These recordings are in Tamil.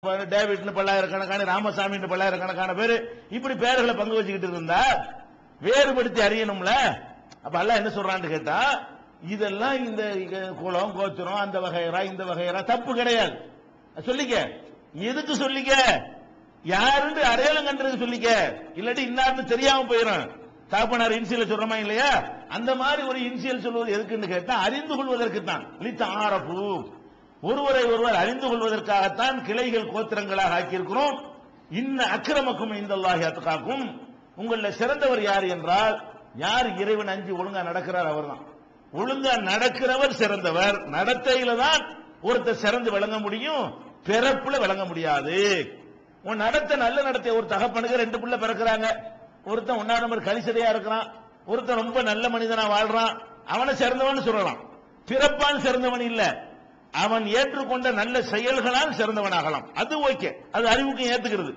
டேவிட்னு பல்லாயிரக்கணக்கான ராமசாமின்னு பல்லாயிரக்கணக்கான பேரு இப்படி பேர்களை பங்கு வச்சுக்கிட்டு இருந்தா வேறுபடுத்தி அறியணும்ல அப்ப அல்லாஹ் என்ன சொல்றான்னு கேட்டா இதெல்லாம் இந்த இங்க குலம் கோத்திரம் அந்த வகையரா இந்த வகையரா தப்பு கிடையாது சொல்லிக்க எதுக்கு சொல்லிக்க யாருன்னு அடையாளம் கண்டதுக்கு சொல்லிக்க இல்லாட்டி இன்னார்னு தெரியாம போயிடும் தாப்பனார் இன்சியல் சொல்றமா இல்லையா அந்த மாதிரி ஒரு இன்சியல் சொல்வது எதுக்குன்னு கேட்டா அறிந்து கொள்வதற்கு தான் லித்த ஆரப்பு ஒருவரை ஒருவர் அறிந்து கொள்வதற்காகத்தான் கிளைகள் கோத்திரங்களாக ஆக்கியிருக்கிறோம் இன்ன அக்கிரமக்கும் இந்த அத்துக்காக்கும் உங்கள சிறந்தவர் யார் என்றால் யார் இறைவன் அஞ்சு ஒழுங்கா நடக்கிறார் அவர்தான் ஒழுங்கா நடக்கிறவர் சிறந்தவர் நடத்தையில தான் ஒருத்தர் சிறந்து விளங்க முடியும் பிறப்புல விளங்க முடியாது உன் நடத்த நல்ல நடத்தை ஒரு தகப்பனுக்கு ரெண்டு பிள்ளை பிறக்கிறாங்க ஒருத்தன் ஒன்னா நம்பர் கலிசதையா இருக்கிறான் ஒருத்தன் ரொம்ப நல்ல மனிதனா வாழ்றான் அவனை சிறந்தவன் சொல்லலாம் பிறப்பான் சிறந்தவன் இல்ல அவன் ஏற்றுக்கொண்ட நல்ல செயல்களால் சிறந்தவனாகலாம் அது ஓகே அது அறிவுக்கு ஏத்துக்கிறது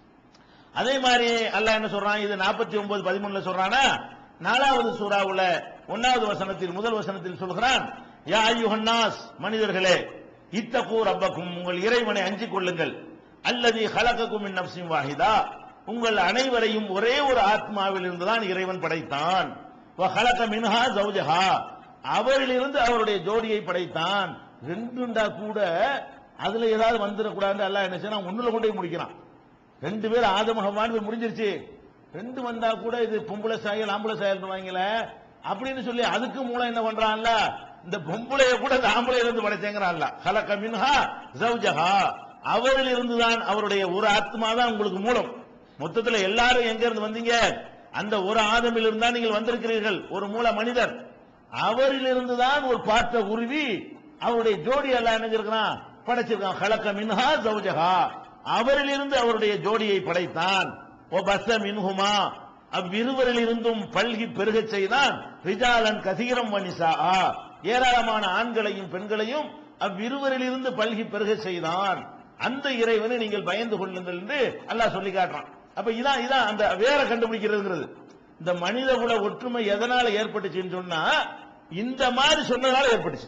அதே மாதிரி அல்லாஹ் என்ன சொல்றான் இது நாற்பத்தி ஒன்பது பதிமூணுல சொல்றானா நாலாவது சூறாவுல ஒன்னாவது வசனத்தில் முதல் வசனத்தில் சொல்கிறான் யா ஐயுஹன்னாஸ் மனிதர்களே இத்தகூ ரப்பக்கும் உங்கள் இறைவனை அஞ்சிக் கொள்ளுங்கள் அல்லது ஹலகக்கும் மின் நப்சின் வாஹிதா உங்கள் அனைவரையும் ஒரே ஒரு ஆத்மாவில் இருந்துதான் இறைவன் படைத்தான் ஹலக மின்ஹா ஜௌஜஹா அவரிலிருந்து அவருடைய ஜோடியை படைத்தான் ரெண்டுண்டா கூட அதுல ஏதாவது வந்துடக்கூடாது அல்லாஹ் என்ன செய்யறான் ஒண்ணுல கொண்டு போய் முடிக்கிறான் ரெண்டு பேர் ஆதம ஹவ்வான்னு போய் முடிஞ்சிருச்சு ரெண்டு வந்தா கூட இது பொம்பளை சாயல் ஆம்பளை சாயல் வாங்கல அப்படின்னு சொல்லி அதுக்கு மூலம் என்ன பண்றான்ல இந்த பொம்பளைய கூட இந்த ஆம்பளையில இருந்து படைச்சேங்கிறான்ல ஹலக மின்ஹா ஜௌஜஹா அவரில் இருந்துதான் அவருடைய ஒரு ஆத்மா தான் உங்களுக்கு மூலம் மொத்தத்துல எல்லாரும் எங்க இருந்து வந்தீங்க அந்த ஒரு ஆதமில் இருந்தா நீங்கள் வந்திருக்கிறீர்கள் ஒரு மூல மனிதர் அவரிலிருந்து தான் ஒரு பாற்ற உருவி அவருடைய ஜோடி எல்லாம் என்ன படைச்சிருக்கான் ஹலக்க மின்ஹா ஜௌஜஹா அவரிலிருந்து அவருடைய ஜோடியை படைத்தான் ஓ பஸ்ஸ மின்ஹுமா அவ்விருவரிலிருந்தும் பல்கி பெருகச் செய்தான் ரிஜாலன் கசீரம் வனிசா ஏராளமான ஆண்களையும் பெண்களையும் அவ்விருவரிலிருந்து பல்கி பெருகச் செய்தான் அந்த இறைவனை நீங்கள் பயந்து கொள்ளுங்கள் என்று அல்லாஹ் சொல்லி காட்டுறான் அப்ப இதான் இதான் அந்த வேற கண்டுபிடிக்கிறதுங்கிறது இந்த மனித குல ஒற்றுமை எதனால ஏற்பட்டுச்சுன்னு சொன்னா இந்த மாதிரி சொன்னதால ஏற்பட்டுச்சு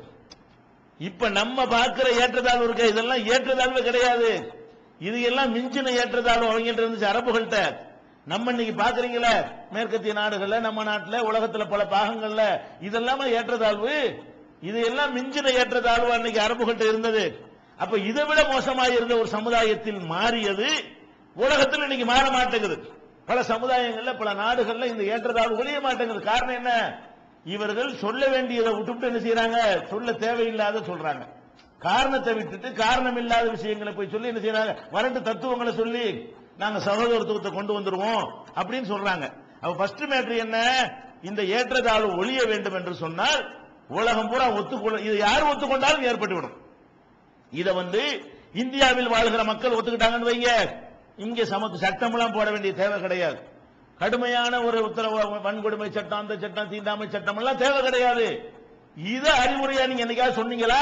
இப்ப நம்ம பார்க்கிற ஏற்றத்தாழ்வு இருக்க இதெல்லாம் ஏற்றத்தாழ்வு கிடையாது இது எல்லாம் மிஞ்சின ஏற்றத்தாழ்வு அவங்ககிட்ட இருந்துச்சு அரபுகள்கிட்ட நம்ம இன்னைக்கு பாக்குறீங்களே மேற்கத்திய நாடுகள்ல நம்ம நாட்டுல உலகத்துல பல பாகங்கள்ல இதெல்லாம ஏற்றத்தாழ்வு இது எல்லாம் மிஞ்சின ஏற்றத்தாழ்வு அன்னைக்கு அரபுகள்கிட்ட இருந்தது அப்ப இதை விட மோசமாக இருந்த ஒரு சமுதாயத்தில் மாறியது உலகத்தில் இன்னைக்கு மாற மாட்டேங்குது பல சமுதாயங்கள்ல பல நாடுகள்ல இந்த ஏற்றத்தாழ்வு ஒழிய மாட்டேங்குது காரணம் என்ன இவர்கள் சொல்ல வேண்டியதை விட்டுவிட்டு என்ன செய்யறாங்க சொல்ல தேவையில்லாத சொல்றாங்க காரணத்தை விட்டுட்டு காரணம் இல்லாத விஷயங்களை போய் சொல்லி என்ன செய்யறாங்க வரண்டு தத்துவங்களை சொல்லி நாங்க சகோதரத்துவத்தை கொண்டு வந்துருவோம் அப்படின்னு சொல்றாங்க அப்ப ஃபர்ஸ்ட் மேட்ரு என்ன இந்த ஏற்றத்தாழ்வு ஒழிய வேண்டும் என்று சொன்னால் உலகம் பூரா ஒத்துக்கொள்ள இது யார் ஒத்துக்கொண்டாலும் ஏற்பட்டு விடும் இத வந்து இந்தியாவில் வாழ்கிற மக்கள் ஒத்துக்கிட்டாங்கன்னு வைங்க இங்க சமத்து சட்டம்லாம் போட வேண்டிய தேவை கிடையாது கடுமையான ஒரு உத்தரவு வன்கொடுமை சட்டம் அந்த சட்டம் தீண்டாமை சட்டம் எல்லாம் தேவை கிடையாது இத அறிவுரையா நீங்க என்னைக்காவது சொன்னீங்களா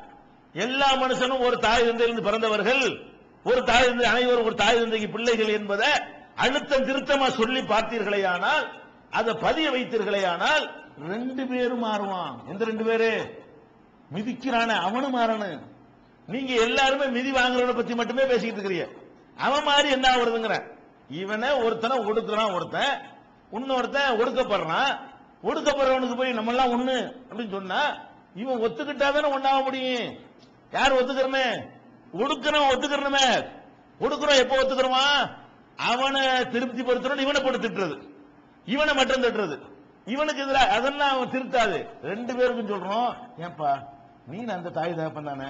எல்லா மனுஷனும் ஒரு தாய் தந்தையிலிருந்து பிறந்தவர்கள் ஒரு தாய் தந்தை அனைவரும் ஒரு தாய் தந்தைக்கு பிள்ளைகள் என்பதை அழுத்தம் திருத்தமா சொல்லி பார்த்தீர்களேயானால் அதை பதிய வைத்தீர்களேயானால் ரெண்டு பேரும் மாறுவான் எந்த ரெண்டு பேரு மிதிக்கிறான அவனும் மாறணும் நீங்க எல்லாருமே மிதி வாங்குறவனை பத்தி மட்டுமே பேசிக்கிட்டு இருக்கிறீங்க அவன் மாதிரி என்ன ஆகுறதுங்கிற இவனை ஒருத்தனை ஒடுக்குறான் ஒருத்தன் இன்னொருத்தன் ஒடுக்கப்படுறான் ஒடுக்கப்படுறவனுக்கு போய் நம்ம எல்லாம் ஒண்ணு அப்படின்னு சொன்னா இவன் ஒத்துக்கிட்டாதானே ஒண்ணாக முடியும் யார் ஒத்துக்கிறமே ஒடுக்கிறவன் ஒத்துக்கிறனுமே ஒடுக்குறோம் எப்ப ஒத்துக்கிறோமா அவனை திருப்தி படுத்துறோம் இவனை போட்டு திட்டுறது இவனை மட்டும் திட்டுறது இவனுக்கு எதிராக அதெல்லாம் அவன் திருத்தாது ரெண்டு பேருக்கும் சொல்றோம் ஏன்பா நீ அந்த தாய் தகப்பன் தானே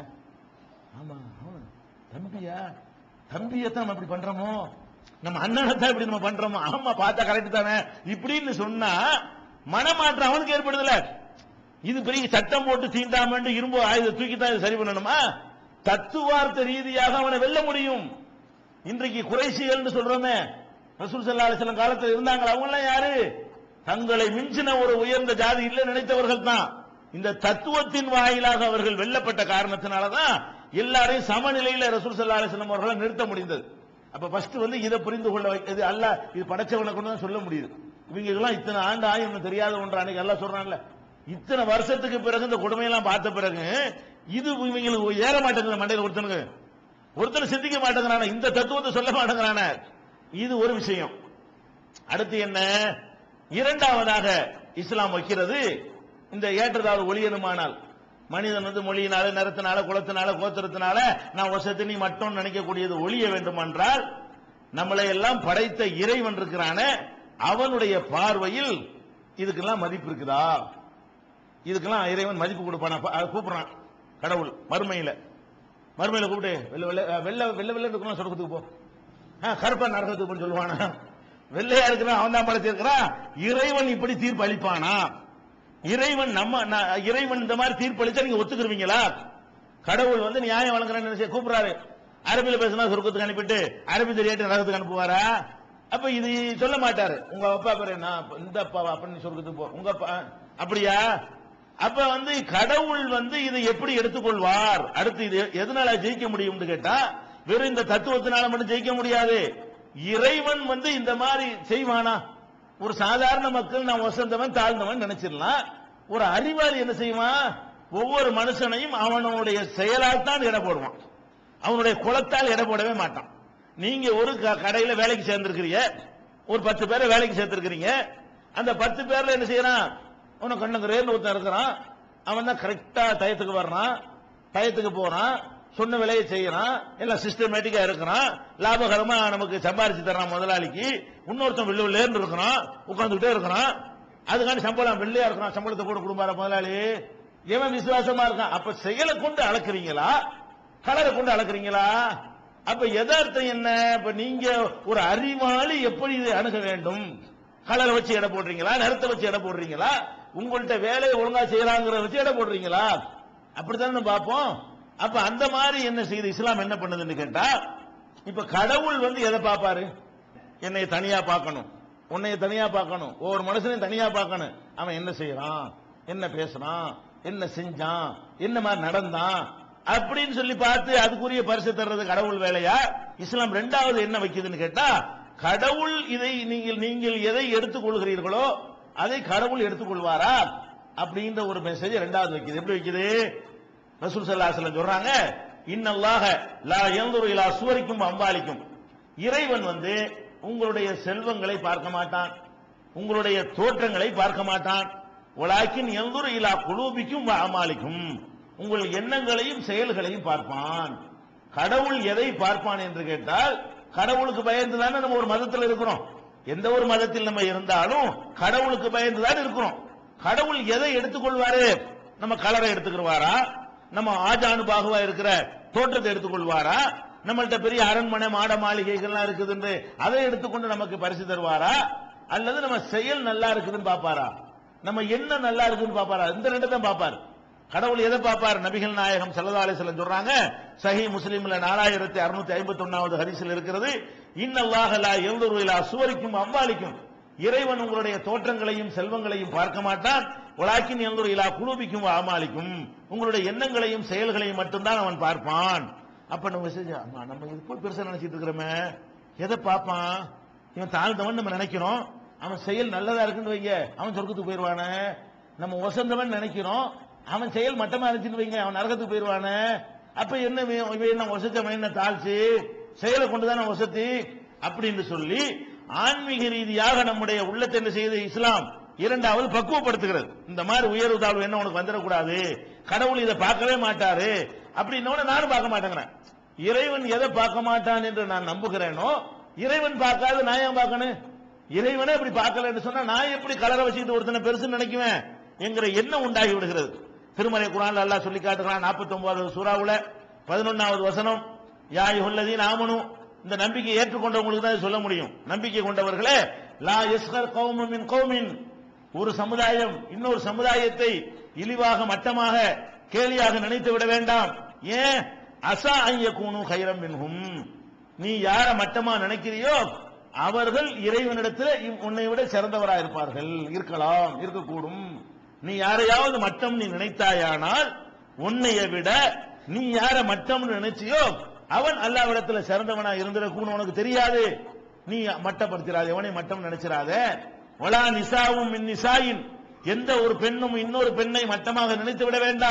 ஆமா ஆமா. தம்பியா தம்பியத்தான் நம்ம இப்படி பண்றோமோ நம்ம அண்ணனை தான் இப்படி நம்ம பண்றோமோ ஆமா பார்த்தா கரெக்ட் தானே இப்படின்னு சொன்னா மனமாற்றம் அவனுக்கு ஏற்படுதுல இது பெரிய சட்டம் போட்டு தீண்டாமண்டு இரும்பு ஆயுத தூக்கி தான் இது சரி பண்ணணுமா தத்துவார்த்த ரீதியாக அவனை வெல்ல முடியும் இன்றைக்கு குறைசிகள்னு சொல்றோமே ரசூல் ஸல்லல்லாஹு அலைஹி வஸல்லம் காலத்தில் இருந்தாங்க அவங்க எல்லாம் யாரு தங்களை மிஞ்சின ஒரு உயர்ந்த ஜாதி இல்லை நினைத்தவர்கள் தான் இந்த தத்துவத்தின் வாயிலாக அவர்கள் வெல்லப்பட்ட காரணத்தினால தான் எல்லாரையும் சமநிலையில ரசூல் ஸல்லல்லாஹு அலைஹி வஸல்லம் அவர்களை நிறுத்த முடிந்தது அப்ப ஃபர்ஸ்ட் வந்து இதை புரிந்து கொள்ள வைக்கிறது அல்ல இது படைச்சவனை கொண்டு தான் சொல்ல முடியுது இவங்க எல்லாம் இத்தனை ஆண்டு ஆயும் தெரியாத ஒன்று அன்னைக்கு எல்லாம் சொல்றான்ல இத்தனை வருஷத்துக்கு பிறகு இந்த கொடுமையெல்லாம் பார்த்த பிறகு இது இவங்களுக்கு ஏற மாட்டேங்குது மண்டையில ஒருத்தனுக்கு ஒருத்தர் சிந்திக்க மாட்டேங்கிறான இந்த தத்துவத்தை சொல்ல மாட்டேங்கிறான இது ஒரு விஷயம் அடுத்து என்ன இரண்டாவதாக இஸ்லாம் வைக்கிறது இந்த ஏற்றதால் ஒளியனுமானால் மனிதன் வந்து மொழியினால நிறத்தினால குலத்தினால கோத்திரத்தினால நான் வசதி நீ மட்டும் நினைக்கக்கூடியது ஒளிய வேண்டுமென்றால் நம்மளை எல்லாம் படைத்த இறைவன் இருக்கிறானே அவனுடைய பார்வையில் இதுக்கெல்லாம் மதிப்பு இருக்குதா இதுக்கெல்லாம் இறைவன் மதிப்பு கொடுப்பானா ப- அது கூப்பிடுறான் கடவுள் மறுமையில மறுமையில கூப்பிட்டு வெள்ள வெள்ள வெள்ள வெள்ள வெள்ள இருக்கணும் சொர்க்கத்துக்கு போ ஆ, கருப்பா நரகத்துக்கு போன்னு சொல்லுவானா வெள்ளையா இருக்கிறான் அவன் தான் படைச்சிருக்கிறான் இறைவன் இப்படி தீர்ப்பு அளிப்பானா இறைவன் நம்ம ந- இறைவன் இந்த மாதிரி தீர்ப்பு அளிச்சா நீங்க ஒத்துக்குருவீங்களா கடவுள் வந்து நியாயம் வழங்குறேன்னு நினைச்சு கூப்பிடுறாரு அரபியில பேசினா சொர்க்கத்துக்கு அனுப்பிட்டு அரபி தெரியாட்டு நரகத்துக்கு அனுப்புவாரா அப்ப இது சொல்ல மாட்டாரு உங்க அப்பா பேர் என்ன இந்த அப்பா அப்படின்னு சொர்க்கத்துக்கு போ உங்க அப்பா அப்படியா அப்ப வந்து கடவுள் வந்து இதை எப்படி எடுத்துக்கொள்வார் அடுத்து இது எதனால ஜெயிக்க முடியும்னு கேட்டா வெறும் இந்த தத்துவத்தினால மட்டும் ஜெயிக்க முடியாது இறைவன் வந்து இந்த மாதிரி செய்வானா ஒரு சாதாரண மக்கள் நான் வசந்தவன் தாழ்ந்தவன் நினைச்சிடலாம் ஒரு அறிவாளி என்ன செய்வான் ஒவ்வொரு மனுஷனையும் அவனுடைய செயலால் தான் எடை போடுவான் அவனுடைய குலத்தால் எடை போடவே மாட்டான் நீங்க ஒரு க- கடையில வேலைக்கு சேர்ந்திருக்கிறீங்க ஒரு பத்து பேரை வேலைக்கு சேர்த்திருக்கிறீங்க அந்த பத்து பேர்ல என்ன செய்யறான் உனக்கு கண்ணுங்கிறேன்னு ஒருத்தன் இருக்கிறான் அவன் தான் கரெக்டா டயத்துக்கு வர்றான் டயத்துக்கு போறான் சொன்ன வேலையை செய்யறான் எல்லாம் சிஸ்டமேட்டிக்கா இருக்கிறான் லாபகரமா நமக்கு சம்பாரிச்சு தர்றான் முதலாளிக்கு இன்னொருத்தன் வெள்ளு வெள்ளேன்னு இருக்கிறான் உட்கார்ந்துகிட்டே இருக்கிறான் அதுக்காண்டி சம்பளம் வெள்ளையா இருக்கிறான் சம்பளத்தை கூட கொடுப்பார முதலாளி எவன் விசுவாசமா இருக்கான் அப்ப செயலை கொண்டு அளக்குறீங்களா கலரை கொண்டு அளக்குறீங்களா அப்ப யதார்த்தம் என்ன இப்ப நீங்க ஒரு அறிவாளி எப்படி இதை அணுக வேண்டும் கலரை வச்சு எடை போடுறீங்களா நிறத்தை வச்சு எடை போடுறீங்களா உங்கள்ட்ட வேலையை ஒழுங்கா செய்யறாங்கிறத வச்சு எடை போடுறீங்களா அப்படித்தானே பார்ப்போம் அப்ப அந்த மாதிரி என்ன செய்யுது இஸ்லாம் என்ன பண்ணுதுன்னு கேட்டா இப்ப கடவுள் வந்து எதை பார்ப்பாரு என்னை தனியா பார்க்கணும் உன்னைய தனியா பார்க்கணும் ஒவ்வொரு மனுஷனையும் தனியா பார்க்கணும் அவன் என்ன செய்யறான் என்ன பேசுறான் என்ன செஞ்சான் என்ன மாதிரி நடந்தான் அப்படின்னு சொல்லி பார்த்து அதுக்குரிய பரிசு தர்றது கடவுள் வேலையா இஸ்லாம் ரெண்டாவது என்ன வைக்குதுன்னு கேட்டா கடவுள் இதை நீங்கள் நீங்கள் எதை எடுத்துக்கொள்கிறீர்களோ அதை கடவுள் எடுத்துக்கொள்வாரா அப்படின்ற ஒரு மெசேஜ் ரெண்டாவது வைக்குது எப்படி வைக்குது ரசூல் ஸல்லல்லாஹு அலைஹி வஸல்லம் சொல்றாங்க இன்னல்லாஹ லா யன்துரு இலா சுவரிக்கும் அம்பாலிக்கும் இறைவன் வந்து உங்களுடைய செல்வங்களை பார்க்க மாட்டான் உங்களுடைய தோற்றங்களை பார்க்க மாட்டான் உலாக்கின் எந்தூர் இலா குலூபிக்கும் அமாலிக்கும் உங்கள் எண்ணங்களையும் செயல்களையும் பார்ப்பான் கடவுள் எதை பார்ப்பான் என்று கேட்டால் கடவுளுக்கு பயந்து தானே நம்ம ஒரு மதத்தில் இருக்கிறோம் எந்த ஒரு மதத்தில் நம்ம இருந்தாலும் கடவுளுக்கு பயந்து தான் இருக்கிறோம் கடவுள் எதை எடுத்துக்கொள்வாரு நம்ம கலரை எடுத்துக்கிறவாரா நம்ம ஆஜானு பாகுவா இருக்கிற தோற்றத்தை எடுத்துக்கொள்வாரா நம்மள்ட்ட பெரிய அரண்மனை மாட மாளிகைகள்லாம் இருக்குதுன்னு அதை எடுத்துக்கொண்டு நமக்கு பரிசு தருவாரா அல்லது நம்ம செயல் நல்லா இருக்குதுன்னு பாப்பாரா நம்ம என்ன நல்லா இருக்குன்னு பாப்பாரா இந்த ரெண்டு தான் பாப்பாரு கடவுள் எதை பாப்பார் நபிகள் நாயகம் ஸல்லல்லாஹு அலைஹி வஸல்லம் சொல்றாங்க சஹி முஸ்லிம்ல நாலாயிரத்தி அறுநூத்தி ஐம்பத்தி ஒன்னாவது ஹதீஸில் இருக்கிறது இன்னல்லாஹ லா யன்துரு இலா சுவரிக்கும் அம்வாலிக்கும் இறைவன் உங்களுடைய தோற்றங்களையும் செல்வங்களையும் பார்க்க மாட்டான் உலாக்கின் எந்தொரு இலா குழுபிக்கும் அமாலிக்கும் உங்களுடைய எண்ணங்களையும் செயல்களையும் மட்டும்தான் அவன் பார்ப்பான் அப்ப நம்ம மெசேஜ் ஆமா நம்ம இது போய் பெருசா நினைச்சிட்டு இருக்கிறோமே எதை பார்ப்பான் இவன் தாழ்ந்தவன் நம்ம நினைக்கிறோம் அவன் செயல் நல்லதா இருக்குன்னு வைங்க அவன் சொர்க்கத்துக்கு போயிருவானே நம்ம வசந்தவன் நினைக்கிறோம் அவன் செயல் மட்டமா இருந்துச்சுன்னு வைங்க அவன் நரகத்துக்கு போயிருவானே அப்ப என்ன இவன் இவன் என்ன வசத்தவன் என்ன தாழ்ச்சி செயலை கொண்டுதானே வசதி அப்படின்னு சொல்லி ஆன்மீக ரீதியாக நம்முடைய உள்ளத்தை என்ன செய்யுது இஸ்லாம் இரண்டாவது பக்குவப்படுத்துகிறது இந்த மாதிரி உயர்வு தாழ்வு என்ன உனக்கு வந்துடக்கூடாது கடவுள் இதை பார்க்கவே மாட்டாரு அப்படின்னோட நானும் பார்க்க மாட்டேங்கிறேன் இறைவன் எதை பார்க்க மாட்டான் என்று நான் நம்புகிறேனோ இறைவன் பார்க்காத நான் ஏன் பார்க்கணும் இறைவனே இப்படி பார்க்கலன்னு சொன்னா நான் எப்படி கலரை வச்சுக்கிட்டு ஒருத்தனை பெருசுன்னு நினைக்குவேன் என்கிற எண்ணம் உண்டாகி விடுகிறது திருமலை குரான் அல்லாஹ் சொல்லி காட்டுறான் நாற்பத்தி ஒன்பதாவது சூறாவுல பதினொன்னாவது வசனம் யாய் உள்ளதீன் ஆமனும் இந்த நம்பிக்கை ஏற்றுக்கொண்டவங்களுக்கு தான் இது சொல்ல முடியும் நம்பிக்கை கொண்டவர்களே லா எஸ்கர் கௌமும் மின் கௌமின் ஒரு சமுதாயம் இன்னொரு சமுதாயத்தை இழிவாக மட்டமாக கேலியாக நினைத்து விட வேண்டாம் ஏன் அசா ஐயக்கூனு கைரம் மின்ஹும் நீ யார மட்டமா நினைக்கிறியோ அவர்கள் இறைவனிடத்தில் இவ்- உன்னை விட சிறந்தவராக இருப்பார்கள் இருக்கலாம் இருக்கக்கூடும் நீ யாரையாவது மட்டம் நீ நினைத்தாயானால் உன்னைய விட நீ யார மட்டம் நினைச்சியோ அவன் அல்லாவிடத்துல சிறந்தவனா இருந்திருக்கும் உனக்கு தெரியாது நீ மட்டப்படுத்திடாத எவனை மட்டம் நினைச்சிடாத ஒலா நிசாவும் மின் நிசாயின் எந்த ஒரு பெண்ணும் இன்னொரு பெண்ணை மட்டமாக நினைத்து விட வேண்டாம்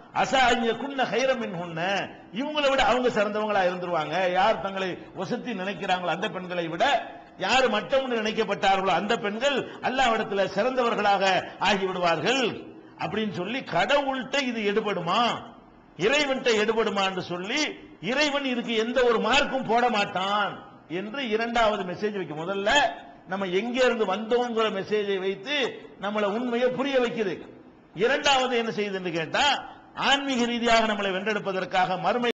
அசாய குன்ன ஹைரமின் உன்ன இவங்களை விட அவங்க சிறந்தவங்களா இருந்துருவாங்க யார் தங்களை வசத்தி நினைக்கிறாங்களோ அந்த பெண்களை விட யார் மட்டம் நினைக்கப்பட்டார்களோ அந்த பெண்கள் அல்லாவிடத்துல சிறந்தவர்களாக ஆகிவிடுவார்கள் அப்படின்னு சொல்லி கடவுள்கிட்ட இது எடுபடுமா இறைவன்கிட்ட எடுபடுமா என்று சொல்லி இறைவன் இதுக்கு எந்த ஒரு மார்க்கும் போட மாட்டான் என்று இரண்டாவது மெசேஜ் வைக்கும் முதல்ல நம்ம எங்க இருந்து வந்தோங்கிற மெசேஜை வைத்து நம்மளை உண்மையை புரிய வைக்குது இரண்டாவது என்ன செய்யுதுன்னு கேட்டா ஆன்மீக ரீதியாக நம்மளை வென்றெடுப்பதற்காக மறுமை